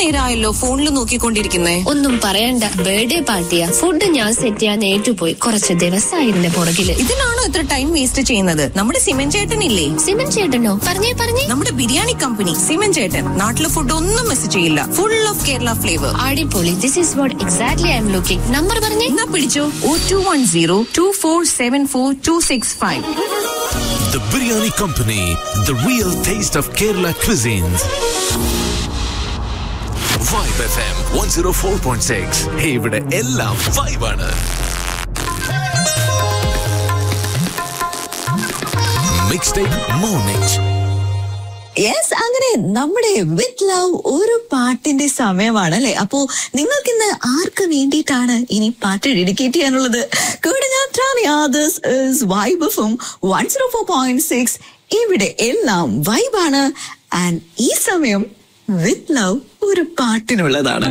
നേരമായല്ലോ ഫോണിൽ നോക്കിക്കൊണ്ടിരിക്കുന്നേ ഒന്നും പറയണ്ട ബർത്ത്ഡേ പാർട്ടിയാ ഫുഡ് ഞാൻ സെറ്റ് ചെയ്യാൻ ഏറ്റുപോയി കുറച്ച് ദിവസമായി ഇതിന്റെ പുറകില് ഇതിനാണോ ഇത്ര ടൈം വേസ്റ്റ് ചെയ്യുന്നത് നമ്മുടെ സിമൻ ചേട്ടനില്ലേ സിമൻ ചേട്ടനോ പറഞ്ഞേ പറഞ്ഞേ നമ്മുടെ ബിരിയാണി കമ്പനി സിമൻ ചേട്ടൻ നാട്ടിലെ ഫുഡ് ഒന്നും മിസ് ചെയ്യില്ല ഫുൾ ഓഫ് കേരള ഫ്ലേവർ അടിപൊളി this is what exactly I'm looking number പറഞ്ഞേ എന്നാ പിടിച്ചോ oh two one zero two four seven four two six five The Biryani Company, the real taste of Kerala cuisines. Vibe FM 104.6. Hey, ഇവിടെ എല്ലാം vibe ആണ് Mixtape Mornings. Yes അങ്ങനെ നമ്മുടെ with love ഒരു പാട്ടിന്റെ സമയമാണ് അല്ലെ അപ്പോ നിങ്ങൾക്ക് ഇന്ന് ആർക്ക് വേണ്ടിയിട്ടാണ് ഇനി പാട്ട് ഡെഡിക്കേറ്റ് ചെയ്യാനുള്ളത് കൂടെ ഞാൻ വൈബഫും one zero four point six ഇവിടെ എല്ലാം വൈബാണ് ആൻഡ് ഈ സമയം വിത്ത് ലവ് ഒരു പാട്ടിനുള്ളതാണ്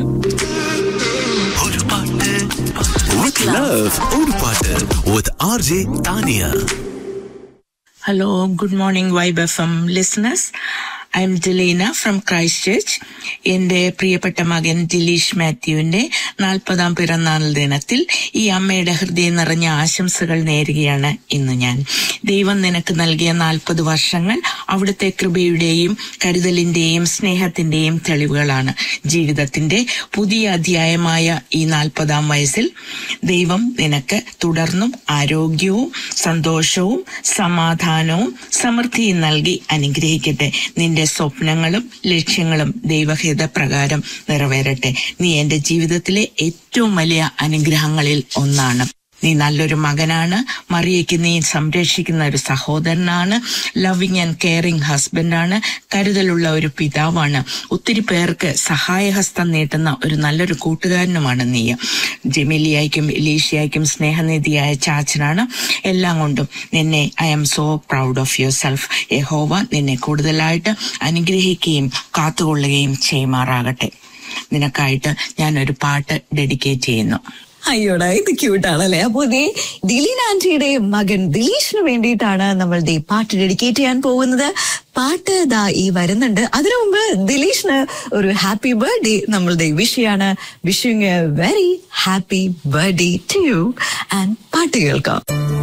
ഒരു പാട്ട് with love. ഒരു പാട്ട് with RJ Tania. Hello, good morning, Vibe FM listeners. I'm Delina from Christchurch. എന്റെ പ്രിയപ്പെട്ട മകൻ ദിലീഷ് മാത്യുവിന്റെ നാൽപ്പതാം പിറന്നാൾ ദിനത്തിൽ ഈ അമ്മയുടെ ഹൃദയം നിറഞ്ഞ ആശംസകൾ നേരുകയാണ് ഇന്ന് ഞാൻ ദൈവം നിനക്ക് നൽകിയ നാൽപ്പത് വർഷങ്ങൾ അവിടുത്തെ കൃപയുടെയും കരുതലിന്റെയും സ്നേഹത്തിന്റെയും തെളിവുകളാണ് ജീവിതത്തിന്റെ പുതിയ അധ്യായമായ ഈ നാൽപ്പതാം വയസ്സിൽ ദൈവം നിനക്ക് തുടർന്നും ആരോഗ്യവും സന്തോഷവും സമാധാനവും സമൃദ്ധിയും നൽകി അനുഗ്രഹിക്കട്ടെ നിന്റെ സ്വപ്നങ്ങളും ലക്ഷ്യങ്ങളും ദൈവഹിത പ്രകാരം നിറവേറട്ടെ നീ എന്റെ ജീവിതത്തിലെ ഏറ്റവും വലിയ അനുഗ്രഹങ്ങളിൽ ഒന്നാണ് നീ നല്ലൊരു മകനാണ് മറിയയ്ക്ക് നീ സംരക്ഷിക്കുന്ന ഒരു സഹോദരനാണ് ലവിങ് ആൻഡ് കെയറിങ് ഹസ്ബൻഡാണ് കരുതലുള്ള ഒരു പിതാവാണ് ഒത്തിരി പേർക്ക് സഹായഹസ്തം നീട്ടുന്ന ഒരു നല്ലൊരു കൂട്ടുകാരനുമാണ് നീ ജെമിലിയായിക്കും ഇലീഷയായിക്കും സ്നേഹനിധിയായ ചാച്ചനാണ് എല്ലാം കൊണ്ടും നിന്നെ I am so proud of yourself യഹോവ നിന്നെ കൂടുതലായിട്ട് അനുഗ്രഹിക്കുകയും കാത്തുകൊള്ളുകയും ചെയ്യുമാറാകട്ടെ നിനക്കായിട്ട് ഞാൻ ഒരു പാട്ട് ഡെഡിക്കേറ്റ് ചെയ്യുന്നു അയ്യോടാ ഇത് ക്യൂട്ടാണല്ലേ അപ്പോ ദേ ദിലീൻ ആന്റിയുടെ മകൻ ദിലീഷിന് വേണ്ടിയിട്ടാണ് നമ്മൾ ദേ പാട്ട് ഡെഡിക്കേറ്റ് ചെയ്യാൻ പോകുന്നത് പാട്ട് ദാ ഈ വരുന്നുണ്ട് അതിനു മുമ്പ് ദിലീഷിന് ഒരു ഹാപ്പി ബർത്ത്ഡേ നമ്മൾ ദേ വിഷ് ചെയ്യാണ് wishing a very happy birthday to you and പാട്ട് കേൾക്കാം